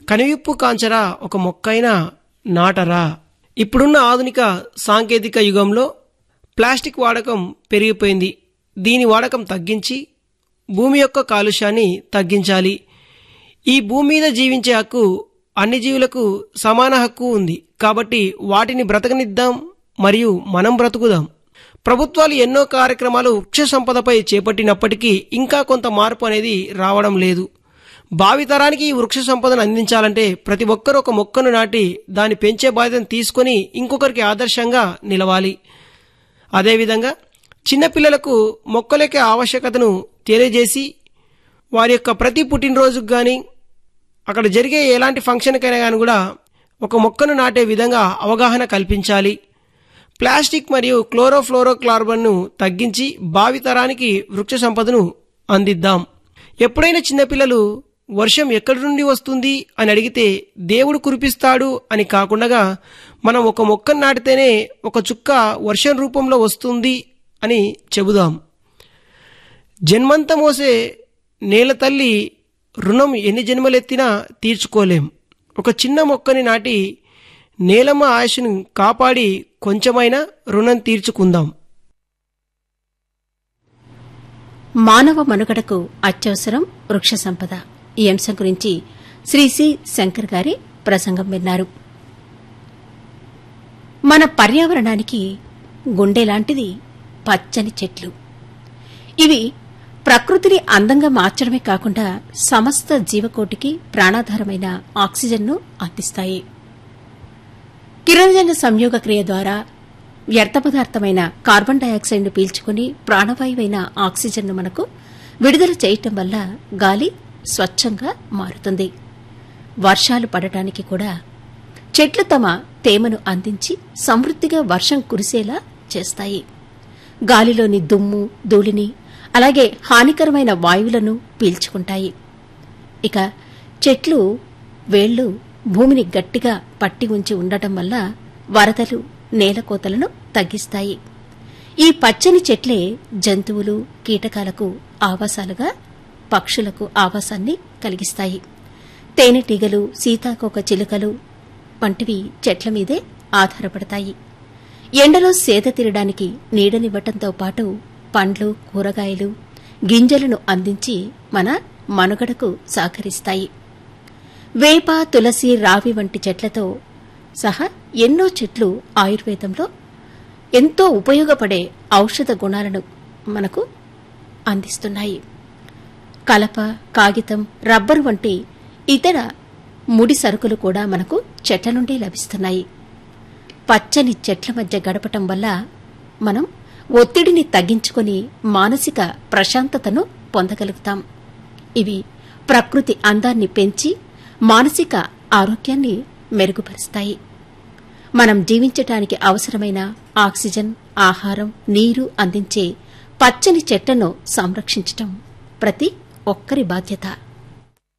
కనువిప్పు కాంచరా ఒక మొక్కైనా నాటరా ఇప్పుడున్న ఆధునిక సాంకేతిక యుగంలో ప్లాస్టిక్ వాడకం పెరిగిపోయింది దీని వాడకం తగ్గించి భూమి యొక్క కాలుష్యాన్ని తగ్గించాలి ఈ భూమి మీద జీవించే హక్కు అన్ని జీవులకు సమాన హక్కు ఉంది కాబట్టి వాటిని బ్రతకనిద్దాం మరియు మనం బ్రతుకుదాం ప్రభుత్వాలు ఎన్నో కార్యక్రమాలు వృక్ష సంపదపై చేపట్టినప్పటికీ ఇంకా కొంత మార్పు అనేది రావడం లేదు భావితరానికి ఈ వృక్ష సంపదను అందించాలంటే ప్రతి ఒక్కరూ ఒక మొక్కను నాటి దాన్ని పెంచే బాధ్యతను తీసుకొని ఇంకొకరికి ఆదర్శంగా నిలవాలి అదేవిధంగా చిన్నపిల్లలకు మొక్కల యొక్క ఆవశ్యకతను తెలియజేసి వారి యొక్క ప్రతి పుట్టినరోజుకు కానీ అక్కడ జరిగే ఎలాంటి ఫంక్షన్కైనా కానీ కూడా ఒక మొక్కను నాటే విధంగా అవగాహన కల్పించాలి ప్లాస్టిక్ మరియు క్లోరోఫ్లోరోక్లార్బన్ను తగ్గించి భావితరానికి వృక్ష సంపదను అందిద్దాం ఎప్పుడైనా చిన్నపిల్లలు వర్షం ఎక్కడి నుండి వస్తుంది అని అడిగితే దేవుడు కురిపిస్తాడు అని కాకుండా మనం ఒక మొక్కను నాటితేనే ఒక చుక్క వర్షం రూపంలో వస్తుంది అని చెబుదాం జన్మంత మోసే నేల తల్లి రుణం ఎన్ని జన్మలెత్తినా తీర్చుకోలేం ఒక చిన్న మొక్కని నాటి నేలమ్మ ఆయుష్ను కాపాడి కొంచెమైనా రుణం తీర్చుకుందాం మానవ మనుగడకు అత్యవసరం వృక్ష సంపద ఈ అంశం గురించి శ్రీ సి శంకర్ గారి ప్రసంగం విన్నారు మన పర్యావరణానికి గుండె లాంటిది పచ్చని చెట్లు ఇవి ప్రకృతిని అందంగా మార్చడమే కాకుండా సమస్త జీవకోటికి ప్రాణాధారమైన ఆక్సిజన్ను అందిస్తాయి కిరణజన సంయోగ క్రియ ద్వారా వ్యర్థ పదార్థమైన కార్బన్ డయాక్సైడ్ను పీల్చుకుని ప్రాణవాయువైన ఆక్సిజన్ను మనకు విడుదల చేయటం వల్ల గాలి స్వచ్ఛంగా మారుతుంది వర్షాలు పడటానికి కూడా చెట్లు తమ తేమను అందించి సమృద్దిగా వర్షం కురిసేలా చేస్తాయి గాలిలోని దుమ్ము ధూళిని అలాగే హానికరమైన వాయువులను పీల్చుకుంటాయి ఇక చెట్లు వేళ్లు భూమిని గట్టిగా పట్టి ఉంచి ఉండటం వల్ల వరదలు నేలకోతలను తగ్గిస్తాయి ఈ పచ్చని చెట్లే జంతువులు కీటకాలకు ఆవాసాలుగా పక్షులకు ఆవాసాన్ని కలిగిస్తాయి తేనెటీగలు సీతాకోక చిలుకలు వంటివి చెట్ల మీదే ఆధారపడతాయి ఎండలో సేద తీరడానికి నీడనివ్వటంతో పాటు పండ్లు కూరగాయలు గింజలను అందించి మన మనుగడకు సహకరిస్తాయి వేప తులసి రావి వంటి చెట్లతో సహా ఎన్నో చెట్లు ఆయుర్వేదంలో ఎంతో ఉపయోగపడే ఔషధ గుణాలను మనకు అందిస్తున్నాయి కలప కాగితం రబ్బరు వంటి ఇతర ముడి సరుకులు కూడా మనకు చెట్ల నుండి లభిస్తున్నాయి పచ్చని చెట్ల మధ్య గడపటం వల్ల మనం ఒత్తిడిని తగ్గించుకొని మానసిక ప్రశాంతతను పొందగలుగుతాం ఇవి ప్రకృతి అందాన్ని పెంచి మానసిక ఆరోగ్యాన్ని మెరుగుపరుస్తాయి మనం జీవించటానికి అవసరమైన ఆక్సిజన్ ఆహారం నీరు అందించే పచ్చని చెట్లను సంరక్షించటం ప్రతి ఒక్కరి బాధ్యత